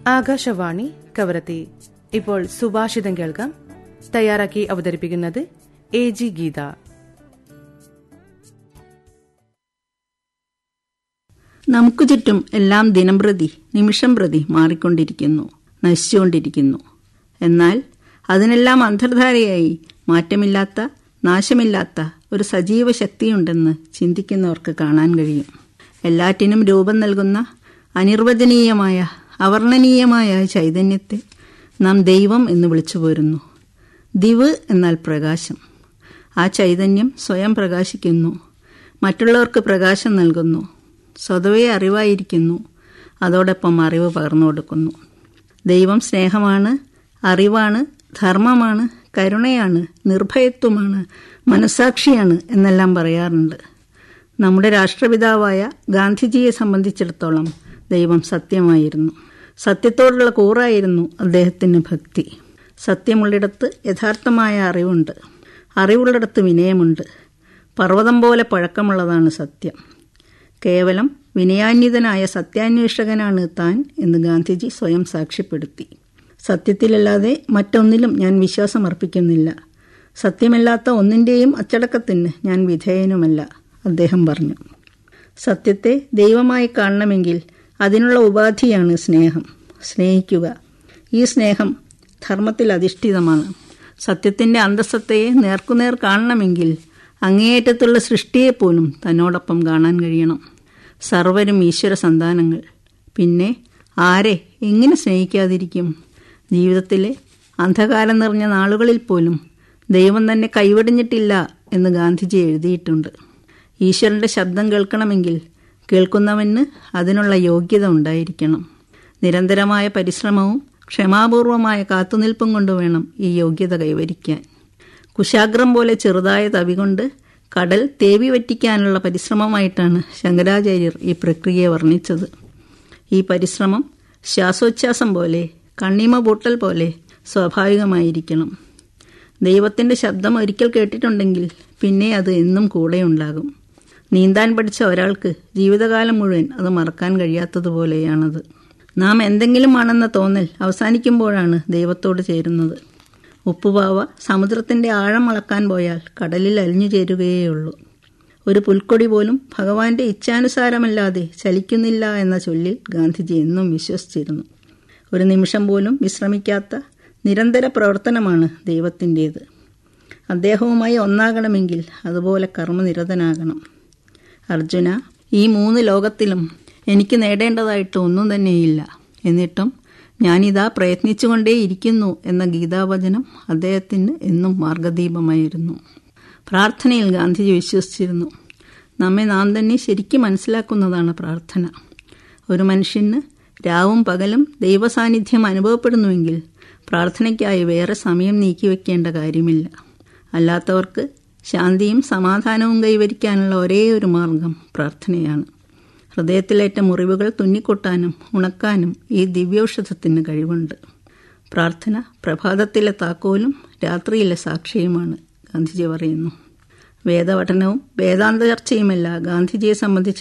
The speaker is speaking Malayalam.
ആകാശവാണി കവരത്തി ഇപ്പോൾ സുഭാഷിതം കേൾക്കാം തയ്യാറാക്കി അവതരിപ്പിക്കുന്നത് എ ജി ഗീത നമുക്ക് ചുറ്റും എല്ലാം ദിനം പ്രതി നിമിഷം പ്രതി മാറിക്കൊണ്ടിരിക്കുന്നു നശിച്ചുകൊണ്ടിരിക്കുന്നു എന്നാൽ അതിനെല്ലാം അന്തർധാരയായി മാറ്റമില്ലാത്ത നാശമില്ലാത്ത ഒരു സജീവ ശക്തിയുണ്ടെന്ന് ചിന്തിക്കുന്നവർക്ക് കാണാൻ കഴിയും എല്ലാറ്റിനും രൂപം നൽകുന്ന അനിർവചനീയമായ അവർണ്ണനീയമായ ചൈതന്യത്തെ നാം ദൈവം എന്ന് വിളിച്ചു പോരുന്നു ദിവ് എന്നാൽ പ്രകാശം ആ ചൈതന്യം സ്വയം പ്രകാശിക്കുന്നു മറ്റുള്ളവർക്ക് പ്രകാശം നൽകുന്നു സ്വതവേ അറിവായിരിക്കുന്നു അതോടൊപ്പം അറിവ് പകർന്നു കൊടുക്കുന്നു ദൈവം സ്നേഹമാണ് അറിവാണ് ധർമ്മമാണ് കരുണയാണ് നിർഭയത്വമാണ് മനസാക്ഷിയാണ് എന്നെല്ലാം പറയാറുണ്ട് നമ്മുടെ രാഷ്ട്രപിതാവായ ഗാന്ധിജിയെ സംബന്ധിച്ചിടത്തോളം ദൈവം സത്യമായിരുന്നു സത്യത്തോടുള്ള കൂറായിരുന്നു അദ്ദേഹത്തിന് ഭക്തി സത്യമുള്ളിടത്ത് യഥാർത്ഥമായ അറിവുണ്ട് അറിവുള്ളിടത്ത് വിനയമുണ്ട് പർവ്വതം പോലെ പഴക്കമുള്ളതാണ് സത്യം കേവലം വിനയാന്വിതനായ സത്യാന്വേഷകനാണ് താൻ എന്ന് ഗാന്ധിജി സ്വയം സാക്ഷ്യപ്പെടുത്തി സത്യത്തിലല്ലാതെ മറ്റൊന്നിലും ഞാൻ വിശ്വാസമർപ്പിക്കുന്നില്ല സത്യമല്ലാത്ത ഒന്നിൻ്റെയും അച്ചടക്കത്തിന് ഞാൻ വിധേയനുമല്ല അദ്ദേഹം പറഞ്ഞു സത്യത്തെ ദൈവമായി കാണണമെങ്കിൽ അതിനുള്ള ഉപാധിയാണ് സ്നേഹം സ്നേഹിക്കുക ഈ സ്നേഹം ധർമ്മത്തിൽ അധിഷ്ഠിതമാണ് സത്യത്തിൻ്റെ അന്തസ്സത്തയെ നേർക്കുനേർ കാണണമെങ്കിൽ അങ്ങേയറ്റത്തുള്ള സൃഷ്ടിയെപ്പോലും തന്നോടൊപ്പം കാണാൻ കഴിയണം സർവരും ഈശ്വര സന്താനങ്ങൾ പിന്നെ ആരെ എങ്ങനെ സ്നേഹിക്കാതിരിക്കും ജീവിതത്തിലെ അന്ധകാരം നിറഞ്ഞ നാളുകളിൽ പോലും ദൈവം തന്നെ കൈവടിഞ്ഞിട്ടില്ല എന്ന് ഗാന്ധിജി എഴുതിയിട്ടുണ്ട് ഈശ്വരന്റെ ശബ്ദം കേൾക്കണമെങ്കിൽ കേൾക്കുന്നവന് അതിനുള്ള യോഗ്യത ഉണ്ടായിരിക്കണം നിരന്തരമായ പരിശ്രമവും ക്ഷമാപൂർവമായ കാത്തുനിൽപ്പും കൊണ്ട് വേണം ഈ യോഗ്യത കൈവരിക്കാൻ കുശാഗ്രം പോലെ ചെറുതായ തവി കൊണ്ട് കടൽ തേവി വറ്റിക്കാനുള്ള പരിശ്രമമായിട്ടാണ് ശങ്കരാചാര്യർ ഈ പ്രക്രിയയെ വർണ്ണിച്ചത് ഈ പരിശ്രമം ശ്വാസോച്ഛ്വാസം പോലെ കണ്ണിമ പൂട്ടൽ പോലെ സ്വാഭാവികമായിരിക്കണം ദൈവത്തിൻ്റെ ശബ്ദം ഒരിക്കൽ കേട്ടിട്ടുണ്ടെങ്കിൽ പിന്നെ അത് എന്നും കൂടെയുണ്ടാകും നീന്താൻ പഠിച്ച ഒരാൾക്ക് ജീവിതകാലം മുഴുവൻ അത് മറക്കാൻ കഴിയാത്തതുപോലെയാണത് നാം എന്തെങ്കിലും ആണെന്ന തോന്നൽ അവസാനിക്കുമ്പോഴാണ് ദൈവത്തോട് ചേരുന്നത് ഉപ്പുപാവ സമുദ്രത്തിന്റെ ആഴം അളക്കാൻ പോയാൽ കടലിൽ അലിഞ്ഞു ചേരുകയേയുള്ളൂ ഒരു പുൽക്കൊടി പോലും ഭഗവാന്റെ ഇച്ഛാനുസാരമല്ലാതെ ചലിക്കുന്നില്ല എന്ന ചൊല്ലിൽ ഗാന്ധിജി എന്നും വിശ്വസിച്ചിരുന്നു ഒരു നിമിഷം പോലും വിശ്രമിക്കാത്ത നിരന്തര പ്രവർത്തനമാണ് ദൈവത്തിൻ്റേത് അദ്ദേഹവുമായി ഒന്നാകണമെങ്കിൽ അതുപോലെ കർമ്മനിരതനാകണം അർജുന ഈ മൂന്ന് ലോകത്തിലും എനിക്ക് നേടേണ്ടതായിട്ട് ഒന്നും തന്നെയില്ല എന്നിട്ടും ഞാനിതാ പ്രയത്നിച്ചുകൊണ്ടേയിരിക്കുന്നു എന്ന ഗീതാവചനം അദ്ദേഹത്തിന് എന്നും മാർഗദീപമായിരുന്നു പ്രാർത്ഥനയിൽ ഗാന്ധിജി വിശ്വസിച്ചിരുന്നു നമ്മെ നാം തന്നെ ശരിക്കും മനസ്സിലാക്കുന്നതാണ് പ്രാർത്ഥന ഒരു മനുഷ്യന് രാവും പകലും ദൈവസാന്നിധ്യം അനുഭവപ്പെടുന്നുവെങ്കിൽ പ്രാർത്ഥനയ്ക്കായി വേറെ സമയം നീക്കിവെക്കേണ്ട കാര്യമില്ല അല്ലാത്തവർക്ക് ശാന്തിയും സമാധാനവും കൈവരിക്കാനുള്ള ഒരേ ഒരു മാർഗം പ്രാർത്ഥനയാണ് ഹൃദയത്തിലേറ്റ മുറിവുകൾ തുന്നിക്കൊട്ടാനും ഉണക്കാനും ഈ ദിവ്യൌഷധത്തിന് കഴിവുണ്ട് പ്രാർത്ഥന പ്രഭാതത്തിലെ താക്കോലും രാത്രിയിലെ സാക്ഷിയുമാണ് ഗാന്ധിജി പറയുന്നു വേദപഠനവും വേദാന്ത ചർച്ചയുമല്ല ഗാന്ധിജിയെ സംബന്ധിച്ച്